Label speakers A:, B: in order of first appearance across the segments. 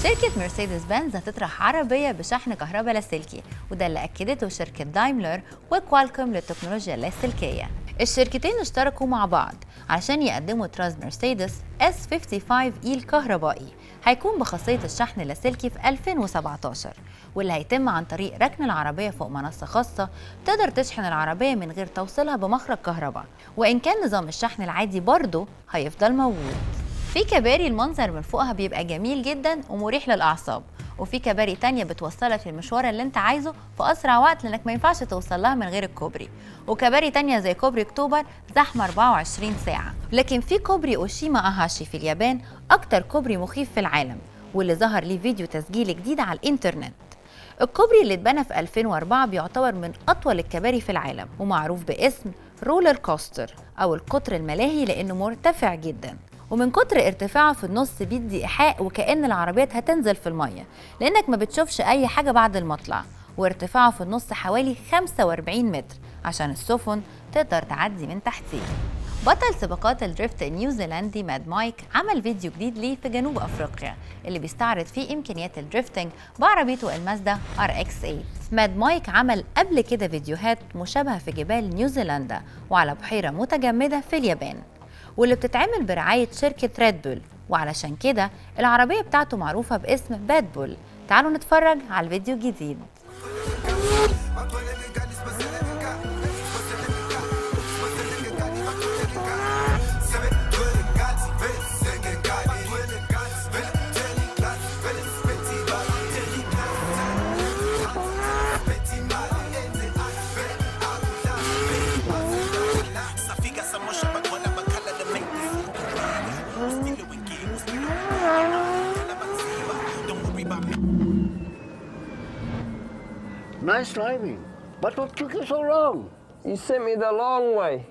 A: شركة مرسيدس بنز هتطرح عربية بشحن كهرباء لاسلكي وده اللي أكدته شركة دايملر وكوالكوم للتكنولوجيا اللاسلكية الشركتين اشتركوا مع بعض عشان يقدموا تراز مرسيدس S55 إي الكهربائي هيكون بخاصية الشحن اللاسلكي في 2017 واللي هيتم عن طريق ركن العربية فوق منصة خاصة تقدر تشحن العربية من غير توصيلها بمخرج كهرباء وإن كان نظام الشحن العادي برضه هيفضل موجود في كباري المنظر من فوقها بيبقى جميل جدا ومريح للأعصاب وفي كباري تانية بتوصلك للمشوار اللي انت عايزه في أسرع وقت لأنك ما ينفعش توصل لها من غير الكوبري وكباري تانية زي كوبري أكتوبر زحمة 24 ساعة لكن في كوبري أوشيما أهاشي في اليابان أكتر كوبري مخيف في العالم واللي ظهر ليه فيديو تسجيل جديد على الإنترنت الكوبري اللي اتبنى في 2004 بيعتبر من أطول الكباري في العالم ومعروف باسم رولر كوستر أو القطر الملاهي لأنه مرتفع جدا ومن كتر ارتفاعه في النص بيدي إيحاء وكأن العربيات هتنزل في المية لأنك ما بتشوفش أي حاجة بعد المطلع وارتفاعه في النص حوالي 45 متر عشان السفن تقدر تعدي من تحتيه بطل سباقات الدريفت النيوزيلندي ماد مايك عمل فيديو جديد ليه في جنوب افريقيا اللي بيستعرض فيه امكانيات الدريفتنج بعربيته المازدا ار اكس 8 ماد مايك عمل قبل كده فيديوهات مشابهه في جبال نيوزيلندا وعلى بحيره متجمده في اليابان واللي بتتعمل برعايه شركه ريد بول وعلشان كده العربيه بتاعته معروفه باسم باد بول تعالوا نتفرج على الفيديو الجديد
B: Nice driving. But what took you so long?
C: You sent me the long way.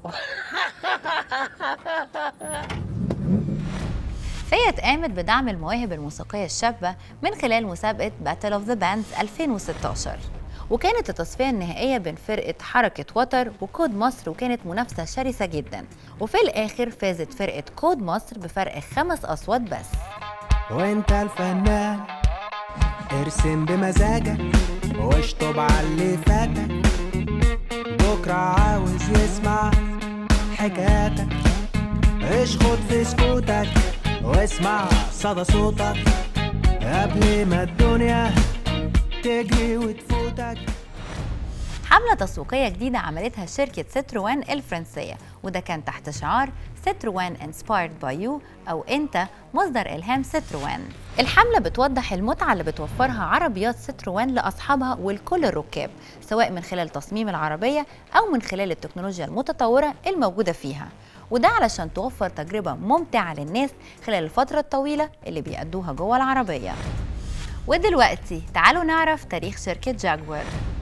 A: فيت قامت بدعم المواهب الموسيقية الشابة من خلال مسابقة باتل اوف ذا باندز 2016 وكانت التصفية النهائية بين فرقة حركة وتر وكود مصر وكانت منافسة شرسة جدا وفي الآخر فازت فرقة كود مصر بفرق خمس أصوات بس
D: وانت الفنان ارسم بمزاجك واشطب على اللي فاتك بكرة عاوز يسمع حكاياتك اشخط في سكوتك واسمع صدى صوتك قبل ما الدنيا تجري وتفوتك
A: حملة تسويقية جديدة عملتها شركة ستروان الفرنسية وده كان تحت شعار ستروان انسبايرد باي يو أو أنت مصدر إلهام ستروان الحملة بتوضح المتعة اللي بتوفرها عربيات ستروان لأصحابها ولكل الركاب سواء من خلال تصميم العربية أو من خلال التكنولوجيا المتطورة الموجودة فيها وده علشان توفر تجربة ممتعة للناس خلال الفترة الطويلة اللي بيأدوها جوه العربية ودلوقتي تعالوا نعرف تاريخ شركة جاكوار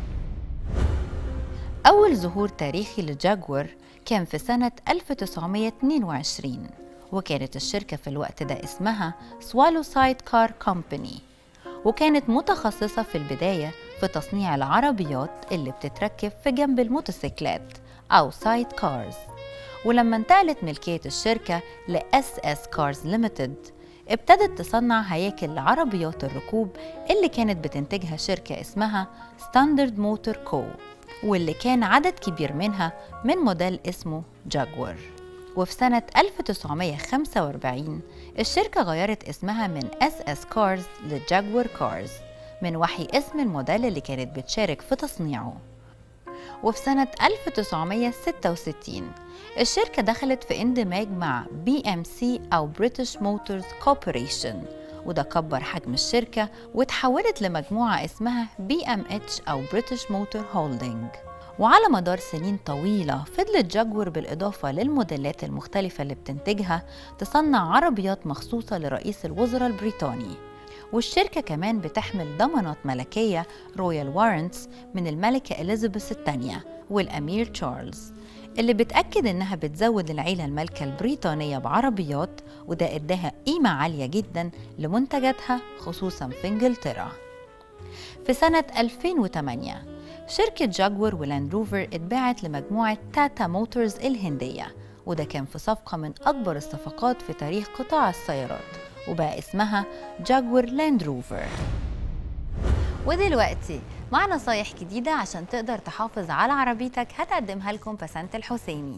A: أول ظهور تاريخي لجاكور كان في سنة 1922 وكانت الشركة في الوقت ده اسمها سوالو سايد كار كومباني وكانت متخصصة في البداية في تصنيع العربيات اللي بتتركب في جنب الموتوسيكلات أو سايد كارز ولما انتقلت ملكية الشركة ل SS Cars Limited ابتدت تصنع هياكل لعربيات الركوب اللي كانت بتنتجها شركة اسمها ستاندرد موتور كو واللي كان عدد كبير منها من موديل اسمه جاكور وفي سنة 1945 الشركة غيرت اسمها من SS Cars لجاكور كارز من وحي اسم الموديل اللي كانت بتشارك في تصنيعه وفي سنة 1966 الشركة دخلت في اندماج مع BMC أو British Motors Corporation وده كبر حجم الشركة وتحولت لمجموعة اسمها BMH أو British Motor Holding وعلى مدار سنين طويلة فضلت جاكور بالإضافة للموديلات المختلفة اللي بتنتجها تصنع عربيات مخصوصة لرئيس الوزراء البريطاني والشركة كمان بتحمل ضمانات ملكية رويال وارنتس من الملكة إليزابيث الثانية والأمير تشارلز اللي بتأكد إنها بتزود العيلة المالكة البريطانية بعربيات وده إداها قيمة عالية جدا لمنتجاتها خصوصا في إنجلترا في سنة 2008 شركة جاكور ولاند روفر اتباعت لمجموعة تاتا موتورز الهندية وده كان في صفقة من أكبر الصفقات في تاريخ قطاع السيارات وبقى اسمها جاكور لاند روفر ودلوقتي مع نصايح جديدة عشان تقدر تحافظ على عربيتك هتقدمها لكم بسنت الحسيني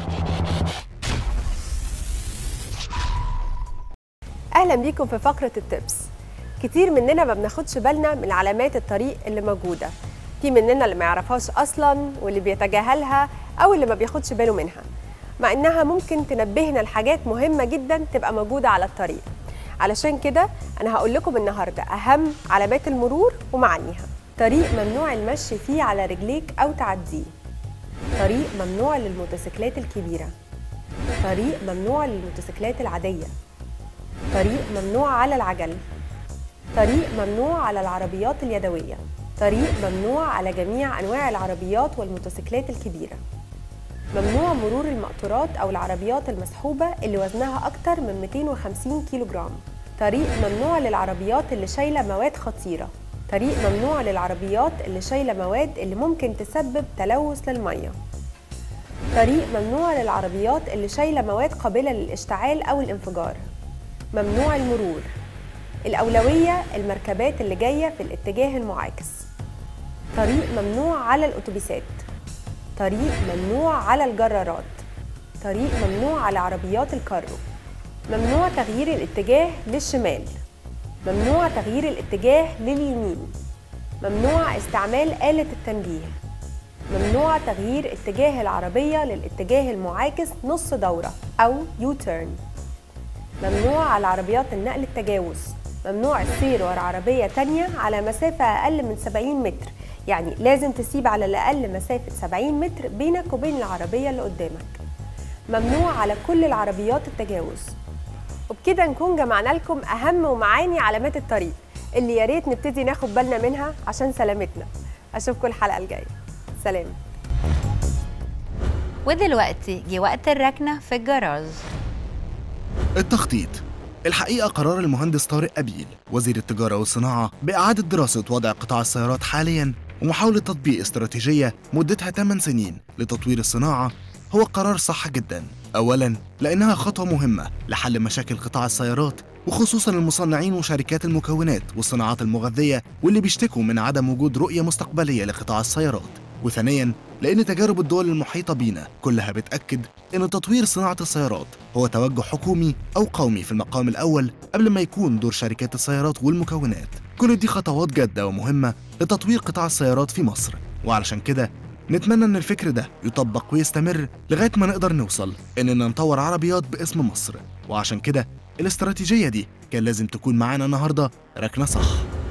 E: اهلا بيكم في فقره التبس كتير مننا ما بناخدش بالنا من علامات الطريق اللي موجوده في مننا اللي ما يعرفهاش اصلا واللي بيتجاهلها او اللي ما بياخدش باله منها مع انها ممكن تنبهنا لحاجات مهمه جدا تبقى موجوده على الطريق علشان كده انا هقول لكم النهارده اهم علامات المرور ومعانيها طريق ممنوع المشي فيه على رجليك او تعديه طريق ممنوع للموتوسيكلات الكبيره طريق ممنوع للموتوسيكلات العاديه طريق ممنوع على العجل طريق ممنوع على العربيات اليدوية طريق ممنوع على جميع أنواع العربيات والموتوسيكلات الكبيرة ممنوع مرور المقطورات أو العربيات المسحوبة اللي وزنها أكتر من 250 كيلو جرام طريق ممنوع للعربيات اللي شايلة مواد خطيرة طريق ممنوع للعربيات اللي شايلة مواد اللي ممكن تسبب تلوث للمية طريق ممنوع للعربيات اللي شايلة مواد قابلة للاشتعال أو الانفجار ممنوع المرور الأولوية المركبات اللي جاية في الاتجاه المعاكس طريق ممنوع على الأتوبيسات طريق ممنوع على الجرارات طريق ممنوع على عربيات الكارو ممنوع تغيير الاتجاه للشمال ممنوع تغيير الاتجاه لليمين ممنوع استعمال آلة التنبيه ممنوع تغيير اتجاه العربية للاتجاه المعاكس نص دورة أو يو تيرن ممنوع على عربيات النقل التجاوز ممنوع السير ورا عربية تانية على مسافة أقل من 70 متر يعني لازم تسيب على الأقل مسافة 70 متر بينك وبين العربية اللي قدامك ممنوع على كل العربيات التجاوز وبكده نكون جمعنا لكم أهم ومعاني علامات الطريق اللي يا ريت نبتدي ناخد بالنا منها عشان سلامتنا أشوفكم الحلقة الجاية سلام
A: ودلوقتي جه وقت الركنة في الجراج
F: التخطيط الحقيقة قرار المهندس طارق أبيل وزير التجارة والصناعة بإعادة دراسة وضع قطاع السيارات حالياً ومحاولة تطبيق استراتيجية مدتها 8 سنين لتطوير الصناعة هو قرار صح جدا أولاً لأنها خطوة مهمة لحل مشاكل قطاع السيارات وخصوصا المصنعين وشركات المكونات والصناعات المغذية واللي بيشتكوا من عدم وجود رؤية مستقبلية لقطاع السيارات وثانيا لأن تجارب الدول المحيطة بينا كلها بتأكد أن تطوير صناعة السيارات هو توجه حكومي أو قومي في المقام الأول قبل ما يكون دور شركات السيارات والمكونات كل دي خطوات جادة ومهمة لتطوير قطاع السيارات في مصر وعلشان كده نتمنى ان الفكر ده يطبق ويستمر لغايه ما نقدر نوصل اننا نطور عربيات باسم مصر وعشان كده الاستراتيجيه دي كان لازم تكون معانا النهارده ركنه صح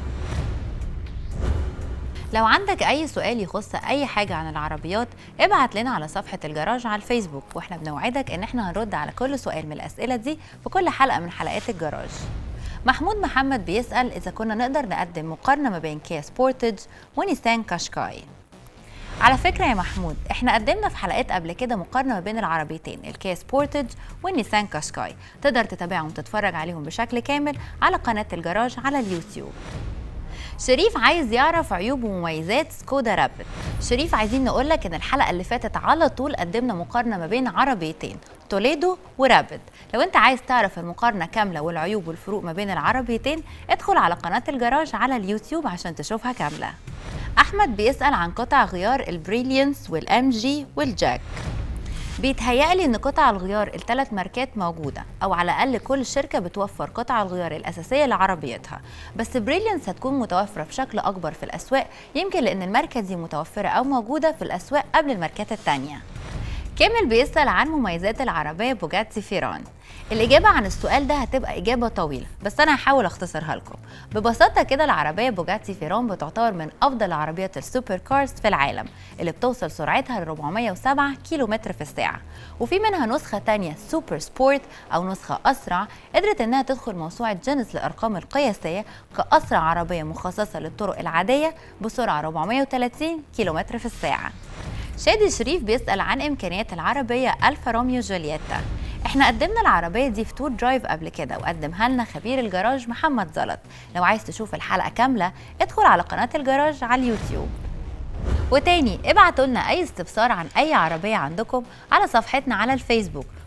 A: لو عندك أي سؤال يخص أي حاجة عن العربيات ابعت لنا على صفحة الجراج على الفيسبوك واحنا بنوعدك إن احنا هنرد على كل سؤال من الأسئلة دي في كل حلقة من حلقات الجراج محمود محمد بيسأل إذا كنا نقدر نقدم مقارنة ما بين كيا سبورتج ونيسان كاشكاي على فكرة يا محمود احنا قدمنا في حلقات قبل كده مقارنة ما بين العربيتين الكيا سبورتج والنيسان كاشكاي تقدر تتابعهم وتتفرج عليهم بشكل كامل على قناة الجراج على اليوتيوب شريف عايز يعرف عيوب ومميزات سكودا رابid شريف عايزين نقول لك ان الحلقه اللي فاتت على طول قدمنا مقارنه ما بين عربيتين توليدو ورابد لو انت عايز تعرف المقارنه كامله والعيوب والفروق ما بين العربيتين ادخل على قناه الجراج على اليوتيوب عشان تشوفها كامله احمد بيسال عن قطع غيار البريليانس والام جي والجاك بيتهيألي إن قطع الغيار الثلاث ماركات موجودة أو على الأقل كل شركة بتوفر قطع الغيار الأساسية لعربيتها بس بريليانس هتكون متوفرة بشكل أكبر في الأسواق يمكن لأن الماركة دي متوفرة أو موجودة في الأسواق قبل الماركات التانية كامل بيسأل عن مميزات العربية بوجاتي فيران الإجابة عن السؤال ده هتبقى إجابة طويلة بس أنا هحاول أختصرها لكم ببساطة كده العربية بوجاتي فيران بتعتبر من أفضل عربيات السوبر كارز في العالم اللي بتوصل سرعتها ل 407 كيلو متر في الساعة وفي منها نسخة تانية سوبر سبورت أو نسخة أسرع قدرت إنها تدخل موسوعة جينيس للأرقام القياسية كأسرع عربية مخصصة للطرق العادية بسرعة 430 كيلو متر في الساعة شادي شريف بيسأل عن إمكانيات العربية ألفا روميو جولييتا احنا قدمنا العربية دي في تور درايف قبل كده وقدمها لنا خبير الجراج محمد زلط لو عايز تشوف الحلقة كاملة ادخل على قناة الجراج على اليوتيوب وتاني ابعتوا لنا اي استفسار عن اي عربية عندكم على صفحتنا على الفيسبوك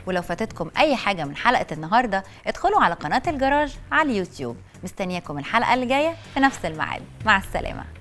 A: ولو فاتتكم أي حاجة من حلقة النهاردة ادخلوا على قناة الجراج على اليوتيوب مستنياكم الحلقة اللي جاية في نفس الميعاد مع السلامة